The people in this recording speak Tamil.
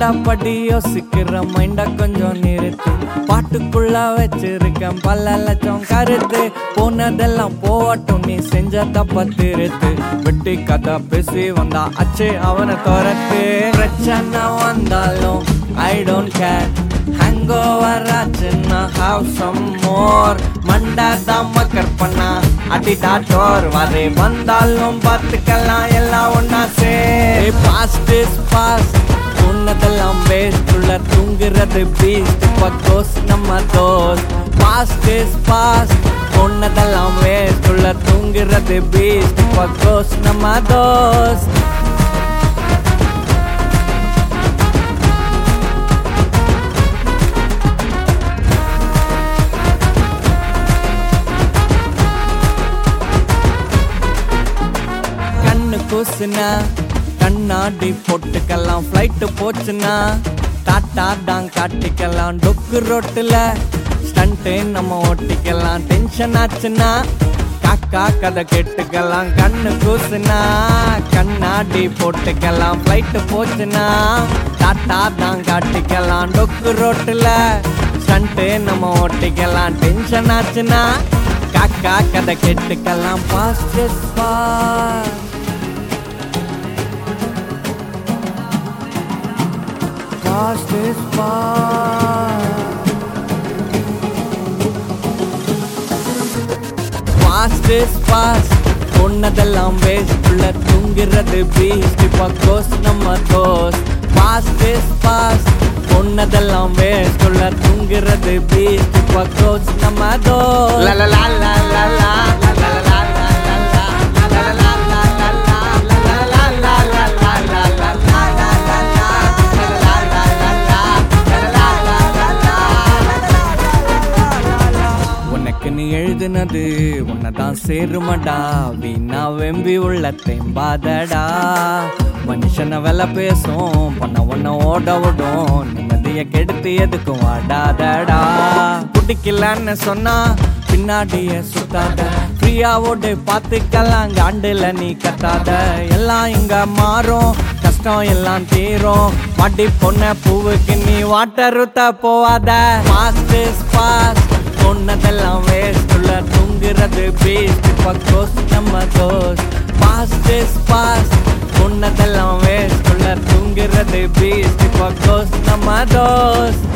படா படி யோசிக்கிற மைண்ட கொஞ்சம் நிறுத்து பாட்டுக்குள்ள வச்சிருக்கேன் பல லட்சம் கருத்து போனதெல்லாம் போகட்டும் நீ செஞ்ச தப்ப திருத்து வெட்டி கதை பேசி வந்தா அச்சு அவனை துரத்து பிரச்சனை வந்தாலும் I don't care hangover ஆச்சுன்னா ஹாவ் சம் மோர் மண்டா தான் மக்கர் பண்ணா அடிடா டோர் வரே வந்தாலும் பார்த்துக்கலாம் எல்லாம் ஒன்னா சே பாஸ்ட் இஸ் பாஸ்ட் உன்னதெல்லாம் வேஸ்ட் உள்ள தூங்குறது பீஸ்ட் பக்கோஸ் நம்ம தோஸ் பாஸ்ட் இஸ் பாஸ்ட் உன்னதெல்லாம் வேஸ்ட் உள்ள தூங்குறது பீஸ்ட் பக்கோஸ் நம்ம தோஸ் கண்ணு கூசுனா கண்ணாடி போட்டுக்கலாம் ஃப்ளைட்டு போச்சுன்னா டாட்டா தான் காட்டிக்கலாம் டொக்கு ரோட்டுல ஸ்டண்ட்டு நம்ம ஓட்டிக்கலாம் டென்ஷன் ஆச்சுன்னா காக்கா கதை கேட்டுக்கலாம் கண்ணு கூசுனா கண்ணாடி போட்டுக்கலாம் ஃப்ளைட்டு போச்சுன்னா டாட்டா தான் காட்டிக்கலாம் டொக்கு ரோட்டுல ஸ்டண்ட்டு நம்ம ஓட்டிக்கலாம் டென்ஷன் ஆச்சுன்னா காக்கா கதை கேட்டுக்கலாம் past pass Past is past. Past is past. பொன்னதெல்லாம் வேஸ்ட் உள்ள தூங்குறது பீஸ்ட் இப்ப கோஸ் நம்ம தோஸ் பாஸ்ட் இஸ் பாஸ்ட் பொன்னதெல்லாம் வேஸ்ட் உள்ள தூங்குறது பீஸ்ட் இப்ப கோஸ் நம்ம தோஸ் லா லா லா லா லா லா லா லா லா லா லா லா உனக்கு நீ எழுதுனது உன்னதான் சேருமடா வீணா வெம்பி உள்ள தேம்பாதடா மனுஷனை வெல பேசும் பண்ண உன்ன ஓட விடும் நிம்மதிய கெடுத்து எதுக்கும் வாடாதடா பிடிக்கலன்னு சொன்னா பின்னாடியே சுத்தாத ஃப்ரீயாவோடு பார்த்துக்கலாம் காண்டுல நீ கத்தாத எல்லாம் இங்க மாறும் கஷ்டம் எல்லாம் தீரும் மாட்டி பொண்ண பூவுக்கு நீ வாட்டர் ஊத்த போவாத பாஸ்ட் பாஸ்ட் பொண்ணதெல்லாம் வேஸ்ட் உள்ள தூங்குறது பீஸ்ட் பக்கோஸ் நம்ம தோஸ் பாஸ்ட் பாஸ்ட் பொண்ணதெல்லாம் வேஸ்ட் உள்ள தூங்குறது பீஸ்ட் பக்கோஸ் நம்ம தோஸ்